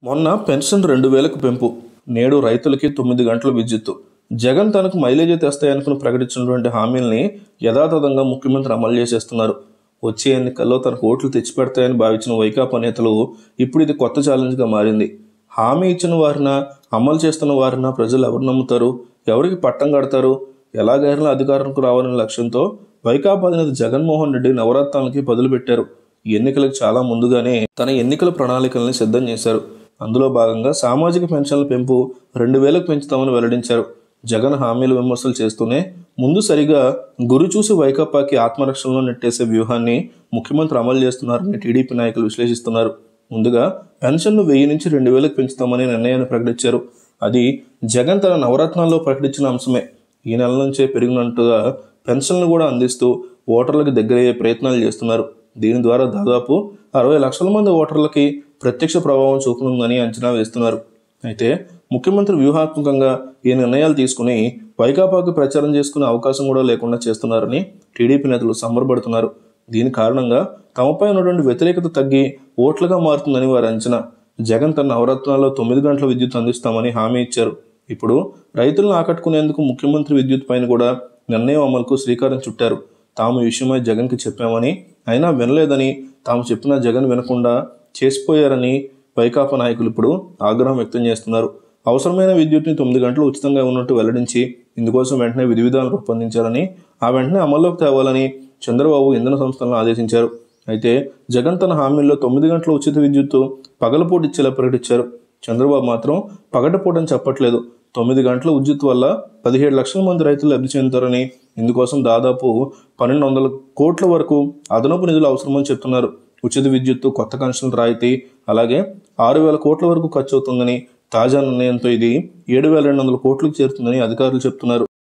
మొన్న పెన్షన్ రెండు వేలకు పెంపు నేడు రైతులకి తొమ్మిది గంటల విద్యుత్తు జగన్ తనకు మైలేజీ తెస్తాయనుకుని ప్రకటించినటువంటి హామీల్ని యథాతథంగా ముఖ్యమంత్రి అమలు చేసేస్తున్నారు వచ్చే ఎన్నికల్లో తనకు ఓట్లు తెచ్చిపెడతాయని భావించిన వైకాపా నేతలు ఇప్పుడు ఇది కొత్త ఛాలెంజ్గా మారింది హామీ ఇచ్చిన వారిన అమలు చేస్తున్న వారిన ప్రజలు ఎవరు నమ్ముతారు ఎవరికి పట్టం కడతారు ఎలాగైనా అధికారంకు రావాలనే లక్ష్యంతో వైకాపా అధినేత జగన్మోహన్ రెడ్డి నవరత్నాలకి పదులు పెట్టారు ఈ ఎన్నికలకు చాలా ముందుగానే తన ఎన్నికల ప్రణాళికల్ని సిద్ధం చేశారు అందులో భాగంగా సామాజిక పెన్షన్ల పెంపు రెండు వేలకు పెంచుతామని వెల్లడించారు జగన్ హామీలు విమర్శలు చేస్తూనే ముందు సరిగా గురి చూసి వైకాపాకి ఆత్మరక్షణలో నెట్టేసే వ్యూహాన్ని ముఖ్యమంత్రి అమలు చేస్తున్నారని టీడీపీ నాయకులు విశ్లేషిస్తున్నారు ముందుగా పెన్షన్ను వెయ్యి నుంచి రెండు వేలకు పెంచుతామని నిర్ణయాన్ని ప్రకటించారు అది జగన్ తన నవరత్నాల్లో ప్రకటించిన అంశమే ఈ నెల నుంచే పెరిగినట్టుగా పెన్షన్లు కూడా అందిస్తూ ఓటర్లకు దగ్గరయ్యే ప్రయత్నాలు చేస్తున్నారు దీని ద్వారా దాదాపు అరవై లక్షల మంది ఓటర్లకి ప్రత్యక్ష ప్రభావం చూపనుందని అంచనా వేస్తున్నారు అయితే ముఖ్యమంత్రి వ్యూహాత్మకంగా ఈ నిర్ణయాలు తీసుకుని వైకాపాకు ప్రచారం చేసుకునే అవకాశం కూడా లేకుండా చేస్తున్నారని టీడీపీ నేతలు సంబరపడుతున్నారు దీని కారణంగా తమపై ఉన్నటువంటి వ్యతిరేకత తగ్గి ఓట్లుగా మారుతుందని వారి అంచనా జగన్ తన నవరత్నాల్లో తొమ్మిది గంటల విద్యుత్ అందిస్తామని హామీ ఇచ్చారు ఇప్పుడు రైతులను ఆకట్టుకునేందుకు ముఖ్యమంత్రి విద్యుత్ పైన కూడా నిర్ణయం అమలుకు శ్రీకారం చుట్టారు తాము ఈ విషయమై జగన్కి చెప్పామని అయినా వినలేదని తాము చెప్పిన జగన్ వినకుండా చేసిపోయారని వైకాపా నాయకులు ఇప్పుడు ఆగ్రహం వ్యక్తం చేస్తున్నారు అవసరమైన విద్యుత్ని తొమ్మిది గంటలు ఉచితంగా ఉన్నట్టు వెల్లడించి ఇందుకోసం వెంటనే విధి విధానాలు రూపొందించాలని ఆ వెంటనే అమల్లోకి తేవాలని చంద్రబాబు ఇంధన సంస్థలను ఆదేశించారు అయితే జగన్ తన హామీల్లో తొమ్మిది గంటల ఉచిత విద్యుత్తు పగలపూట ఇచ్చేలా ప్రకటించారు చంద్రబాబు మాత్రం పగటిపూటని చెప్పట్లేదు తొమ్మిది గంటల విద్యుత్ వల్ల పదిహేడు లక్షల మంది రైతులు లబ్ధి చెందుతారని ఇందుకోసం దాదాపు పన్నెండు వందల కోట్ల వరకు అదనపు నిధులు అవసరమని చెప్తున్నారు ఉచిత విద్యుత్తు కొత్త కనెక్షన్ల రాయితీ అలాగే ఆరు వేల కోట్ల వరకు ఖర్చు అవుతుందని తాజా నిర్ణయంతో ఇది ఏడు వేల రెండు వందల కోట్లకు చేరుతుందని అధికారులు చెప్తున్నారు